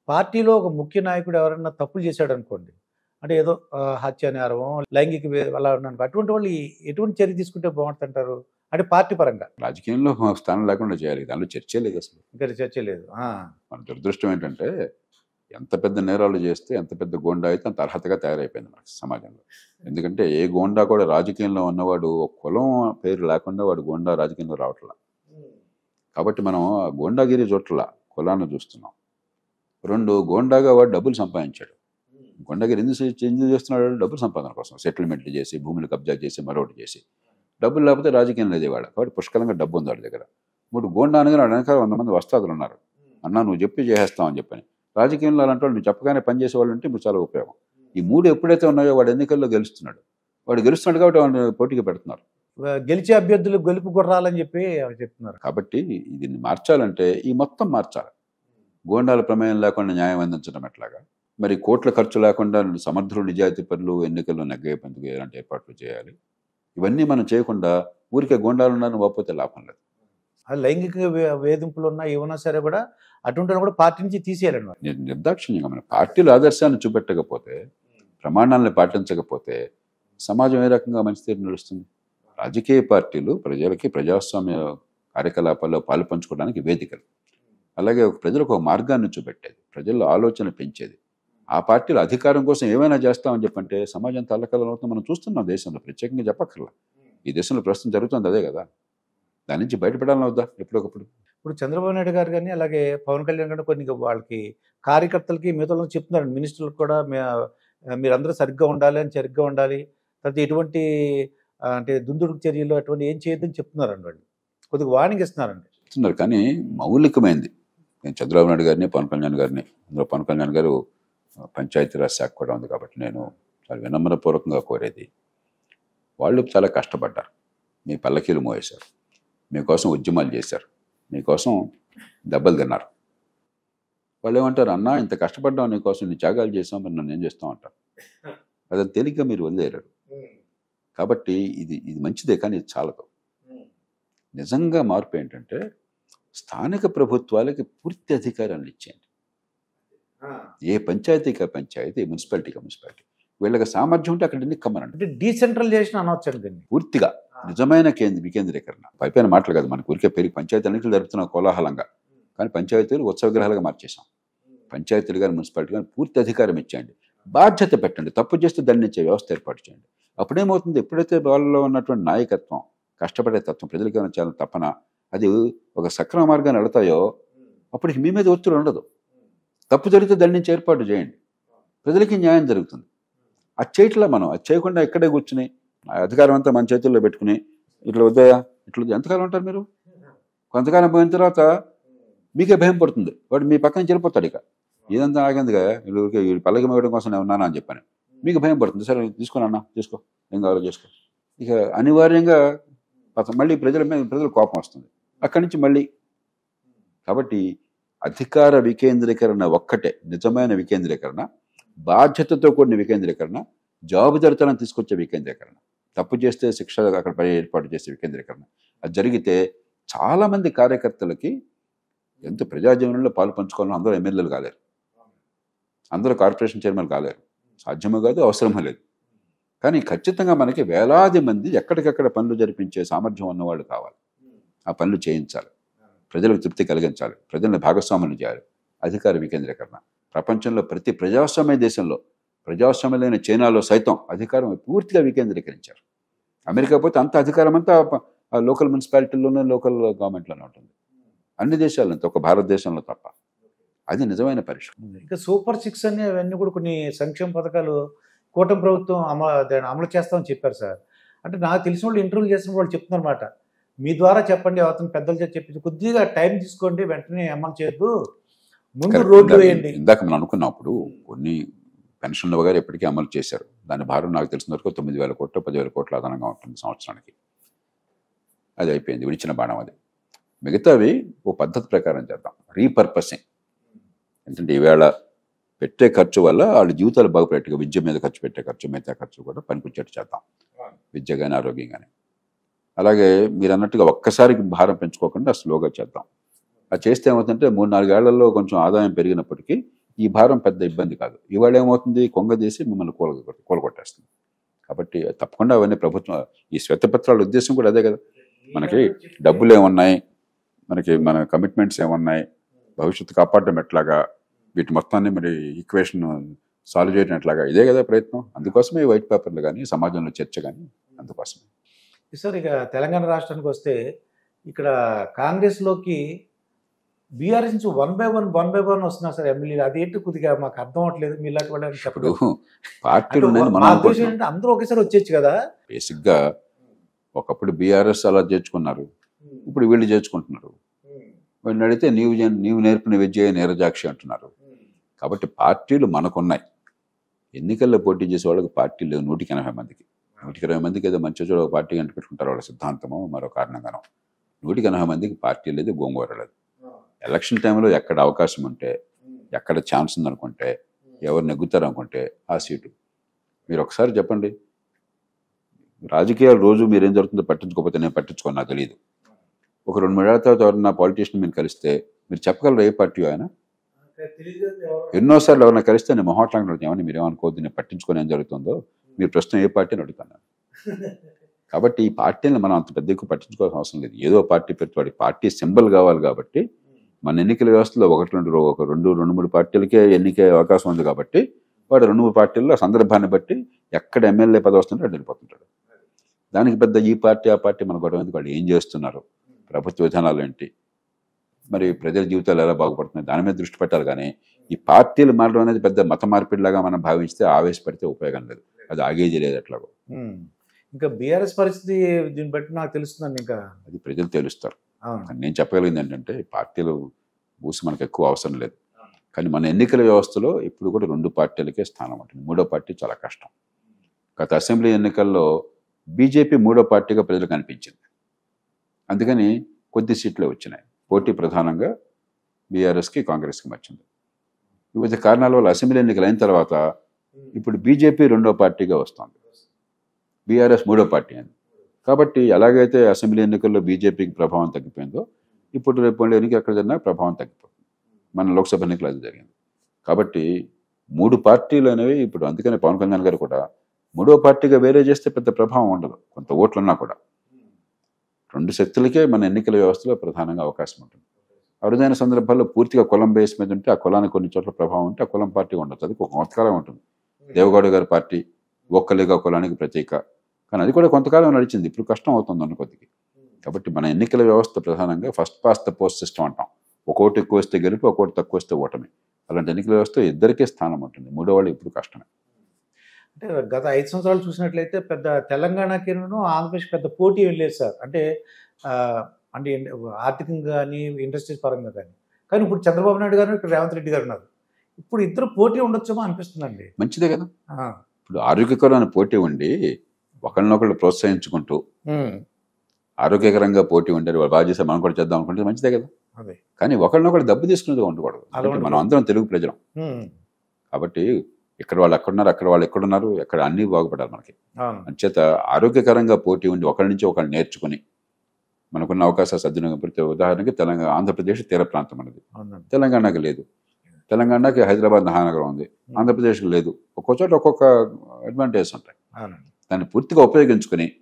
పార్టీలో ఒక ముఖ్య నాయకుడు ఎవరైనా తప్పులు చేశాడు అనుకోండి అంటే ఏదో ఆ, హత్య నేరం లైంగిక వే- అలా ఉన్నాను అటువంటి వాళ్ళు ఈ- ఎటువంటి చర్య తీసుకుంటే బాగుంటుంటారు అంటే పార్టీ పరంగా రాజకీయంలో స్థానం లేకుండా చేయాలి దానిలో చర్చే లేదు అసలు ఇంకా చర్చ లేదు ఆ, మన దురదృష్టం ఏంటంటే ఎంత పెద్ద నేరాలు చేస్తే ఎంత పెద్ద గోండా అయితే అంత అర్హతగా తయారైపోయింది మనకి సమాజంలో ఎందుకంటే ఏ గోండా కూడా రాజకీయంలో ఉన్నవాడు ఒక కులం పేరు లేకుండా వాడు గోండా రాజకీయంలో రావట్లా కాబట్టి మనం ఆ గోండాగిరి చోట్ల కులాన్ని చూస్తున్నాం రెండు గోండాగా వాడు డబ్బులు సంపాదించాడు గోండాగిరి ఎందుకు చే- ఎందుకు చేస్తున్నాడు డబ్బులు సంపాదన కోసం సెటిల్మెంట్లు చేసి భూములు కబ్జా చేసి మరొకటి చేసి డబ్బులు లేకపోతే రాజకీయం లేదు వాడు కాబట్టి పుష్కలంగా డబ్బు ఉంది వాడి దగ్గర మూడు గోండా అనగానే వాడి వెనకాల వంద మంది వస్తాదులు ఉన్నారు అన్నా నువ్వు చెప్పి చేసేస్తావని చెప్పని రాజకీయంలో అలాంటి వాళ్ళు నువ్వు చెప్పగానే పనిచేసే వాళ్ళు ఉంటే ఇప్పుడు చాలా ఉపయోగం ఈ మూడు ఎప్పుడైతే ఉన్నాయో వాడు ఎన్నికల్లో గెలుస్తున్నాడు వాడు గెలుస్తున్నాడు కాబట్టి వాడిని పోటీకి పెడుతున్నారు గెలిచే అభ్యర్థులు గెలుపు గుర్రాలని చెప్పి అవి చెప్తున్నారు కాబట్టి దీన్ని మార్చాలంటే ఈ మొత్తం మార్చాలి గోండాల ప్రమేయం లేకుండా న్యాయం అందించడం ఎట్లాగా మరి కోట్ల ఖర్చు లేకుండా సమర్థులు నిజాయితీ పనులు ఎన్నికల్లో నెగ్గేందుకు ఎలాంటి ఏర్పాట్లు చేయాలి ఇవన్నీ మనం చేయకుండా ఊరికే గోండాలు ఉన్నారని పోతే లాభం లేదు అది లైంగిక వే- వేధింపులు ఉన్నా ఏమన్నా సరే కూడా అటువంటి వాళ్ళని కూడా పార్టీ నుంచి తీసేయాలండి మరి. నిర్- నిర్దాక్షిణ్యంగా మన పార్టీల ఆదర్శాన్ని చూపెట్టకపోతే ప్రమాణాలను పాటించకపోతే సమాజం ఏ రకంగా మంచి తీరు నడుస్తుంది రాజకీయ పార్టీలు ప్రజలకి ప్రజాస్వామ్య కార్యకలాపాల్లో పాలు పంచుకోవడానికి వేదికలు అలాగే ఒక ప్రజలకు ఒక మార్గాన్ని చూపెట్టేది ప్రజల్లో ఆలోచన పెంచేది ఆ పార్టీలు అధికారం కోసం ఏమైనా చేస్తామని చెప్పంటే సమాజం తల్లకలం అవుతుంది మనం చూస్తున్నాం దేశంలో ప్రత్యేకంగా చెప్పక్కర్లా ఈ దేశంలో ప్రస్తుతం జరుగుతుంది అదే కదా దాని నుంచి బయటపడాలని వద్దా ఎప్పటికప్పుడు ఇప్పుడు చంద్రబాబు నాయుడు గారు కానీ అలాగే పవన్ కళ్యాణ్ గారు కొన్ని వాళ్ళకి కార్యకర్తలకి మిగతా చెప్తున్నారు మినిస్టర్లకు కూడా మే- మీరందరూ సరిగ్గా ఉండాలి అని సరిగ్గా ఉండాలి తర్వాత ఎటువంటి ఆ, అంటే దుందుడుకు చర్యలు అటువంటి ఏం చేయొద్దని చెప్తున్నారండి వాళ్ళు కొద్దిగా వార్నింగ్ ఇస్తున్నారండి చెప్తున్నారు కానీ మౌలికమైంది నేను చంద్రబాబు నాయుడు గారిని పవన్ కళ్యాణ్ గారిని అందులో పవన్ కళ్యాణ్ గారు పంచాయతీరాజ్ శాఖ కూడా ఉంది కాబట్టి నేను చాలా వినమ్రపూర్వకంగా కోరేది వాళ్ళు చాలా కష్టపడ్డారు మీ పల్లకీలు మోయేశారు మీకోసం ఉద్యమాలు చేశారు మీకోసం దెబ్బలు తిన్నారు వాళ్ళు ఏమంటారు అన్నా ఇంత కష్టపడ్డాం నీకోసం నీ త్యాగాలు చేసాం మరి నన్ను ఏం చేస్తాం అంటారు అది తేలిగ్గా మీరు వదిలేరారు కాబట్టి ఇది ఇది మంచిదే కానీ ఇది చాలదు నిజంగా మార్పు ఏంటంటే స్థానిక ప్రభుత్వాలకి పూర్తి అధికారాలు ఇచ్చేయండి ఏ పంచాయతీకి పంచాయతీ మున్సిపాలిటీకి మున్సిపాలిటీ వీళ్ళకి సామర్థ్యం ఉంటే అక్కడ ఎన్ని కమ్మనండి అంటే డీసెంట్రలైజేషన్ అనవచ్చండి దీన్ని పూర్తిగా నిజమైన కేంద్ర వికేంద్రీకరణ పైపైన మాటలు కాదు మనకు ఊరికే పెరిగి పంచాయతీలన్నింటిలో జరుపుతున్న కోలాహలంగా కానీ పంచాయతీలు ఉత్సవ విగ్రహాలుగా మార్చేసాం పంచాయతీలు కానీ మున్సిపాలిటీ కానీ పూర్తి అధికారం ఇచ్చేయండి బాధ్యత పెట్టండి తప్పు చేస్తే దండించే వ్యవస్థ ఏర్పాటు చేయండి అప్పుడేమవుతుంది ఎప్పుడైతే వాళ్ళలో ఉన్నటువంటి నాయకత్వం కష్టపడే తత్వం ప్రజలకి ఏమైనా చాలా తప్పన అది ఒక సక్రమ మార్గాన్ని వెళతాయో అప్పటికి మీ మీద ఒత్తిడి ఉండదు తప్పు జరిగితే దండించి ఏర్పాటు చేయండి ప్రజలకి న్యాయం జరుగుతుంది అది చేయట్లా మనం అది చేయకుండా ఇక్కడే కూర్చుని ఆ అధికారం అంతా మన చేతుల్లో పెట్టుకుని ఇట్లా వద్దయా ఇట్లా వద్దు. ఎంతకాలం ఉంటారు మీరు కొంతకాలం పోయిన తర్వాత మీకే భయం పడుతుంది వాడు మీ పక్కన చెడిపోతాడు ఇక ఇదంతా ఆగిందిగా వీళ్ళు ఊరికే వీళ్ళు పల్లకి ఇవ్వడం కోసం నేను ఉన్నానా అని చెప్పాను మీకు భయం పడుతుంది సరే తీసుకోను అన్న తీసుకో ఏం కావాలో చేసుకో ఇక అనివార్యంగా అతను మళ్ళీ ప్రజల మీద ప్రజల కోపం వస్తుంది అక్కడి నుంచి మళ్ళీ కాబట్టి అధికార వికేంద్రీకరణ ఒక్కటే నిజమైన వికేంద్రీకరణ బాధ్యతతో కూడిన వికేంద్రీకరణ జవాబుదారితనం తీసుకొచ్చే వికేంద్రీకరణ తప్పు చేస్తే శిక్ష అక్కడ పడే ఏర్పాటు చేసే వికేంద్రీకరణ అది జరిగితే చాలామంది కార్యకర్తలకి ఎంత ప్రజాజీవనంలో పాలు పంచుకోవాలని అందరూ ఎమ్మెల్యేలు కాలేరు అందరూ కార్పొరేషన్ చైర్మన్ కాలేరు సాధ్యమో కాదు అవసరమో లేదు కానీ ఖచ్చితంగా మనకి వేలాది మంది ఎక్కడికక్కడ పనులు జరిపించే సామర్థ్యం ఉన్నవాళ్ళు కావాలి ఆ పనులు చేయించాలి ప్రజలకు తృప్తి కలిగించాలి ప్రజలను భాగస్వాములు చేయాలి అధికార వికేంద్రీకరణ ప్రపంచంలో ప్రతి ప్రజాస్వామ్య దేశంలో ప్రజాస్వామ్యమైన చైనాలో సైతం అధికారం పూర్తిగా వికేంద్రీకరించారు అమెరికా పోతే అంత అధికారం అంతా ప- ఆ లోకల్ మున్సిపాలిటీల్లోనే లోకల్ గవర్నమెంట్లోనే ఉంటుంది అన్ని దేశాల్లో అంతే, ఒక భారతదేశంలో తప్ప అది నిజమైన పరిశ్రమ ఇంకా సూపర్ సిక్స్ అని అవన్నీ కూడా కొన్ని సంక్షేమ పథకాలు కూటమి ప్రభుత్వం అమలు దాన్ని అమలు చేస్తామని చెప్పారు సార్ అంటే నాకు తెలిసిన వాళ్ళు ఇంటర్వ్యూ చేసిన వాళ్ళు చెప్తున్నారన్నమాట మీ ద్వారా చెప్పండి అవతల పెద్దలు చేత చెప్పించి కొద్దిగా టైం తీసుకోండి వెంటనే అమలు చేయొద్దు ముందు కరెక్ట్. రోడ్లు ఇందాక- వేయండి ఇందాక మనం అనుకున్నప్పుడు కొన్ని పెన్షన్లు వగైరా ఇప్పటికీ అమలు చేశారు దాని భారం నాకు తెలిసిన వరకు తొమ్మిది వేల కోట్లు పదివేల కోట్ల అదనంగా ఉంటుంది సంవత్సరానికి అది అయిపోయింది విడిచిన బాణం అది మిగతావి ఓ పద్ధతి ప్రకారం చేద్దాం రీపర్పసింగ్ ఎందుకంటే ఈవేళ పెట్టే ఖర్చు వల్ల వాళ్ళ జీవితాలు బాగుపడేట్టుగా విద్య మీద ఖర్చు పెట్టే ఖర్చు మిగతా ఖర్చు కూడా పనికొచ్చేట్టు చేద్దాం విద్య కానీ ఆరోగ్యం కానీ అలాగే మీరు అన్నట్టుగా ఒక్కసారికి భారం పెంచుకోకుండా స్లోగా చేద్దాం అది చేస్తే ఏమవుతుందంటే మూడు నాలుగేళ్లలో కొంచెం ఆదాయం పెరిగినప్పటికీ ఈ భారం పెద్ద ఇబ్బంది కాదు ఇవాళ ఏమవుతుంది కొంగదీసి మిమ్మల్ని కూల కూలగొట్టేస్తుంది కాబట్టి తప్పకుండా అవన్నీ ప్రభుత్వం ఈ శ్వేతపత్రాల ఉద్దేశం కూడా అదే కదా మనకి డబ్బులు ఏమున్నాయి మనకి మన కమిట్మెంట్స్ ఏమున్నాయి భవిష్యత్తు కాపాడడం ఎట్లాగా వీటి మొత్తాన్ని మరి ఈక్వేషన్ సాల్వ్ చేయడం ఎట్లాగా ఇదే కదా ప్రయత్నం అందుకోసమే ఈ వైట్ పేపర్లు కానీ సమాజంలో చర్చ కానీ అందుకోసమే సార్ ఇక తెలంగాణ రాష్ట్రానికి వస్తే ఇక్కడ కాంగ్రెస్లోకి బీఆర్ఎస్ నుంచి one by one one by one వస్తున్నారు సార్ ఎమ్మెల్యేలు అదేంటి కొద్దిగా మాకు అర్థం అవ్వట్లేదు మీలాంటి వాళ్ళని ఇప్పుడు చెప్పడం పార్టీలు ఉన్నాయని మనం మా ఉద్దేశం అనుకుంటున్నాం ఏంటంటే అందరూ ఒకేసారి వచ్చేచ్చు కదా బేసిక్గా ఒకప్పుడు బీఆర్ఎస్ అలా చేర్చుకున్నారు ఇప్పుడు వీళ్ళు చేర్చుకుంటున్నారు వీళ్ళని అడిగితే నీవు జన్- నీవు నేర్పిన విద్య నీరజాక్షి అంటున్నారు కాబట్టి పార్టీలు మనకున్నాయి ఎన్నికల్లో పోటీ చేసే వాళ్ళకి పార్టీలు లేవు నూటికి ఎనభై మందికి నూటికి ఇరవై మందికి ఏదో మంచి చోట ఒక పార్టీ కంటి పెట్టుకుంటారు వాళ్ళ సిద్ధాంతమో మరో కారణంగానో నూటికి ఎనభై మందికి పార్టీ లేదు గోంగూర లేదు ఎలక్షన్ టైంలో ఎక్కడ అవకాశం ఉంటే ఎక్కడ ఛాన్స్ ఉందనుకుంటే ఎవరు నెగ్గుతారు అనుకుంటే ఆ సీటు మీరు ఒకసారి చెప్పండి రాజకీయాలు రోజు మీరేం జరుగుతుందో పట్టించుకోకపోతే నేను పట్టించుకోను నాకు తెలియదు ఒక రెండు మూడేళ్ల తర్వాత ఎవరన్నా పాలిటీషియన్ మీరు కలిస్తే మీరు చెప్పగలరు ఏ పార్టీ ఆయన ఎన్నోసార్లు ఎవరైనా కలిస్తే నేను మొహాట్లాంటి ఏమని మీరు ఏమనుకోవద్దు నేను పట్టించుకొని ఏం జరుగుతుందో మీరు ప్రస్తుతం ఏ పార్టీ అని అడుగుతాను కాబట్టి ఈ పార్టీని మనం అంత పెద్ద ఎక్కువ పట్టించుకోవాల్సిన అవసరం లేదు ఏదో పార్టీ పెట్టి వాడి పార్టీ సింబల్ కావాలి కాబట్టి మన ఎన్నికల వ్యవస్థలో ఒకటి రెండు రో- ఒక రెండు రెండు మూడు పార్టీలకే ఎన్నికే అవకాశం ఉంది కాబట్టి వాడు రెండు మూడు పార్టీల్లో సందర్భాన్ని బట్టి ఎక్కడ ఎమ్మెల్యే పదవి వస్తుంటే అక్కడ వెళ్ళిపోతుంటాడు దానికి పెద్ద ఈ పార్టీ ఆ పార్టీ మన గొడవ ఎందుకు వాళ్ళు ఏం చేస్తున్నారు ప్రభుత్వ విధానాలు ఏంటి మరి ప్రజల జీవితాలు ఎలా బాగుపడుతున్నాయి దాని మీద దృష్టి పెట్టాలి కానీ ఈ పార్టీలు మారడం అనేది పెద్ద మత మార్పిడిలాగా మనం భావిస్తే ఆవేశపడితే ఉపయోగం లేదు అది ఆగేది లేదు ఎట్లాగో ఉమ్. ఇంకా బీఆర్ఎస్ పరిస్థితి దీన్ని బట్టి నాకు తెలుస్తుందండి ఇంకా అది ప్రజలు తెలుస్తారు అవును కానీ నేను చెప్పగలిగింది ఏంటంటే ఈ పార్టీలు ఊసి మనకు ఎక్కువ అవసరం లేదు కానీ మన ఎన్నికల వ్యవస్థలో ఇప్పుడు కూడా రెండు పార్టీలకే స్థానం ఉంటుంది మూడో పార్టీ చాలా కష్టం గత అసెంబ్లీ ఎన్నికల్లో బీజేపీ మూడో పార్టీగా ప్రజలకు అనిపించింది అందుకని కొద్ది సీట్లే వచ్చినాయి పోటీ ప్రధానంగా బీఆర్ఎస్కి కాంగ్రెస్కి వచ్చింది వివిధ కారణాల వల్ల అసెంబ్లీ ఎన్నికలు అయిన తర్వాత ఇప్పుడు బీజేపీ రెండో పార్టీగా వస్తుంది బీఆర్ఎస్ మూడో పార్టీ అని కాబట్టి ఎలాగైతే అసెంబ్లీ ఎన్నికల్లో బీజేపీకి ప్రభావం తగ్గిపోయిందో ఇప్పుడు రేపు ఉండే ఎన్నిక ఎక్కడ జరిగినా ప్రభావం తగ్గిపోతుంది మన లోక్సభ ఎన్నికలు అది జరిగింది కాబట్టి మూడు పార్టీలు అనేవి ఇప్పుడు అందుకనే పవన్ కళ్యాణ్ గారు కూడా మూడో పార్టీగా వేరే చేస్తే పెద్ద ప్రభావం ఉండదు కొంత ఓట్లున్నా కూడా రెండు శక్తులకే మన ఎన్నికల వ్యవస్థలో ప్రధానంగా అవకాశం ఉంటుంది అరుదైన సందర్భాల్లో పూర్తిగా కులం బేస్ మీద ఉంటే ఆ కులానికి కొన్ని చోట్ల ప్రభావం ఉంటే ఆ కులం పార్టీ ఉండదు అది ఒక కొంతకాలం ఉంటుంది దేవగౌడ గారి పార్టీ ఒక్కలిగా కులానికి ప్రతీక కానీ అది కూడా కొంతకాలం నడిచింది ఇప్పుడు కష్టం అవుతుంది అన్న కొద్దికి కాబట్టి మన ఎన్నికల వ్యవస్థ ప్రధానంగా first past the post system అంటాం ఒకటి ఎక్కువ వస్తే గెలుపు ఒకటి తక్కువ వస్తే ఓటమి అలాంటి ఎన్నికల వ్యవస్థ ఇద్దరికే స్థానం ఉంటుంది మూడో వాళ్ళు ఇప్పుడు కష్టమే అంటే గత ఐదు సంవత్సరాలు చూసినట్లయితే పెద్ద తెలంగాణకి ఆంధ్రప్రదేశ్ పెద్ద పోటీ ఏం లేదు సార్ అంటే ఆ, అంటే ఇన్- ఆర్థికంగా కానీ ఇండస్ట్రీస్ పరంగా కానీ కానీ ఇప్పుడు చంద్రబాబు నాయుడు గారు ఇక్కడ రేవంత్ రెడ్డి గారు ఉన్నారు ఇప్పుడు ఇద్దరు పోటీ ఉండొచ్చేమో అనిపిస్తుందండి మంచిదే కదా ఆ. ఇప్పుడు ఆరోగ్యకరమైన పోటీ ఉండి ఒకరినొకళ్ళు ప్రోత్సహించుకుంటూ ఉమ్. ఆరోగ్యకరంగా పోటీ ఉండాలి వాళ్ళు బాగా చేస్తే మనం కూడా చేద్దాం అనుకుంటే మంచిదే కదా అదే కానీ ఒకరినొకరు దెబ్బ తీసుకునేది ఉండకూడదు అలా ఎందుకంటే మనం ఉండకూడదు. అందరం తెలుగు ప్రజలం ఉమ్. కాబట్టి ఇక్కడ వాళ్ళు ఎక్కడున్నారు అక్కడ వాళ్ళు ఎక్కడున్నారు ఎక్కడ అన్నీ బాగుపడాలి మనకి అవును అంచేత ఆరోగ్యకరంగా పోటీ ఉండి ఒకరి నుంచి ఒకరు నేర్చుకుని మనకున్న అవకాశాలు సద్వినియోగం పెడితే ఉదాహరణకి తెలంగాణ ఆంధ్రప్రదేశ్ తీర ప్రాంతం అనేది అవునండి తెలంగాణకి లేదు తెలంగాణకి హైదరాబాద్ మహానగరం ఉంది ఆంధ్రప్రదేశ్కి లేదు ఒక్కో చోట ఒక్కొక్క అడ్వాంటేజ్ ఉంటాయి అవునండి దాన్ని పూర్తిగా ఉపయోగించుకుని